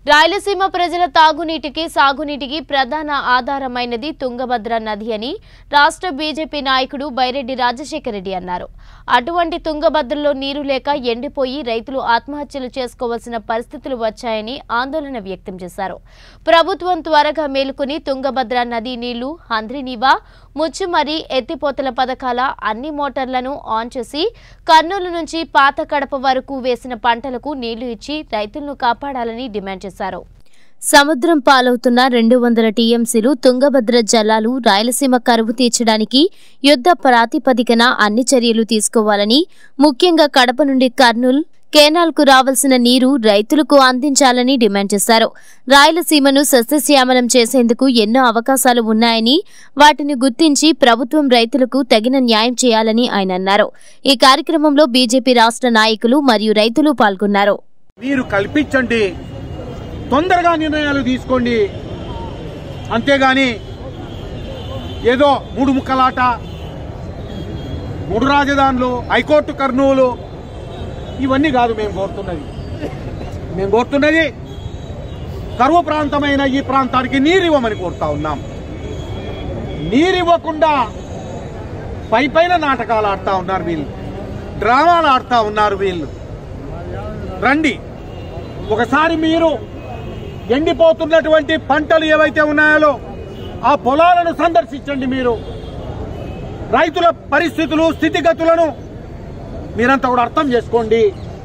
రాయలసీమ ప్రజల తాగునీటికి సాగునీటికి ప్రధాన ఆధారమైనది తుంగభద్ర నది అని రాష్ట్ర బీజేపీ నాయకుడు బైరెడ్డి రాజశేఖర రెడ్డి అన్నారు అటువంటి తుంగభద్రలో నీరు లేక ఎండిపోయి రైతులు ఆత్మహత్యలు చేసుకోవాల్సిన పరిస్థితులు వచ్చాయని ఆందోళన వ్యక్తం చేశారు ప్రభుత్వం త్వరగా మేలుకుని తుంగభద్ర నది నీళ్లు హంద్రినీవా ముచ్చుమరి ఎత్తిపోతల పథకాల అన్ని మోటార్లను ఆన్ చేసి కర్నూలు నుంచి పాత కడప వరకు వేసిన పంటలకు నీళ్లు ఇచ్చి రైతులను కాపాడాలని డిమాండ్ చేశారు సముద్రం పాలవుతున్న రెండు వందల టీఎంసీలు తుంగభద్ర జలాలు రాయలసీమ కరువు తీర్చడానికి యుద్ధ ప్రాతిపదికన అన్ని చర్యలు తీసుకోవాలని ముఖ్యంగా కడప నుండి కర్నూల్ కేనాల్కు రావాల్సిన నీరు రైతులకు అందించాలని డిమాండ్ చేశారు రాయలసీమను సస్యశ్యామలం చేసేందుకు ఎన్నో అవకాశాలు ఉన్నాయని వాటిని గుర్తించి ప్రభుత్వం రైతులకు తగిన న్యాయం చేయాలని ఆయన అన్నారు ఈ కార్యక్రమంలో బీజేపీ రాష్ట్ర నాయకులు మరియు రైతులు పాల్గొన్నారు మీరు కల్పించండి తొందరగా నిర్ణయాలు తీసుకోండి అంతేగాని ఏదో మూడు ముక్కలాట మూడు రాజధానులు హైకోర్టు కర్నూలు ఇవన్నీ కాదు మేము కోరుతున్నది మేము కోరుతున్నది కరువు ప్రాంతమైన ఈ ప్రాంతానికి నీరు ఇవ్వమని కోరుతా ఉన్నాం నీరు ఇవ్వకుండా పై పైన నాటకాలు ఆడుతా ఉన్నారు వీళ్ళు డ్రామాలు ఆడుతా ఉన్నారు వీళ్ళు రండి ఒకసారి మీరు ఎండిపోతున్నటువంటి పంటలు ఏవైతే ఉన్నాయో ఆ పొలాలను సందర్శించండి మీరు రైతుల పరిస్థితులు స్థితిగతులను మీరంతా కూడా అర్థం చేసుకోండి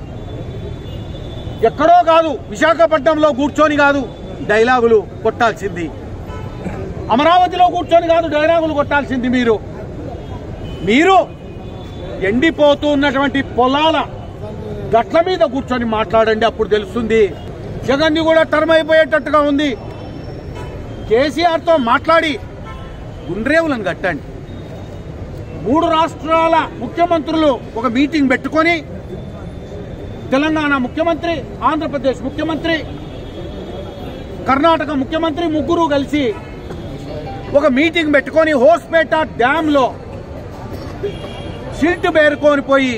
ఎక్కడో కాదు విశాఖపట్నంలో కూర్చొని కాదు డైలాగులు కొట్టాల్సింది అమరావతిలో కూర్చొని కాదు డైలాగులు కొట్టాల్సింది మీరు మీరు ఎండిపోతూ ఉన్నటువంటి పొలాల గట్ల మీద కూర్చొని మాట్లాడండి అప్పుడు తెలుస్తుంది జగన్ కూడా టర్మ్ అయిపోయేటట్టుగా ఉంది కేసీఆర్ తో మాట్లాడి గుండ్రేవులను కట్టండి మూడు రాష్ట్రాల ముఖ్యమంత్రులు ఒక మీటింగ్ పెట్టుకొని తెలంగాణ ముఖ్యమంత్రి ఆంధ్రప్రదేశ్ ముఖ్యమంత్రి కర్ణాటక ముఖ్యమంత్రి ముగ్గురు కలిసి ఒక మీటింగ్ పెట్టుకొని హోస్పేట డ్యామ్ లో సిల్ట్ బేరుకొని పోయి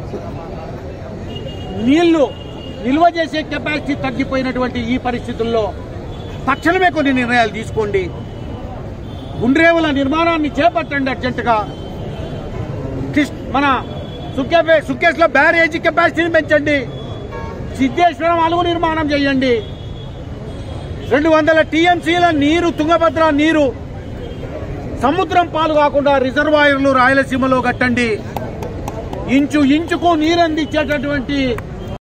నీళ్లు నిల్వ చేసే కెపాసిటీ తగ్గిపోయినటువంటి ఈ పరిస్థితుల్లో తక్షణమే కొన్ని నిర్ణయాలు తీసుకోండి గుండ్రేవుల నిర్మాణాన్ని చేపట్టండి అర్జెంటుగా కృష్ణ మన సుక్కే సుక్కేశ్లో బ్యారేజ్ కెపాసిటీని పెంచండి సిద్ధేశ్వరం అలుగు నిర్మాణం చేయండి రెండు వందల టీఎంసీల నీరు తుంగభద్ర నీరు సముద్రం పాలు కాకుండా రిజర్వాయర్లు రాయలసీమలో కట్టండి ఇంచు ఇంచుకు నీరందించేటటువంటి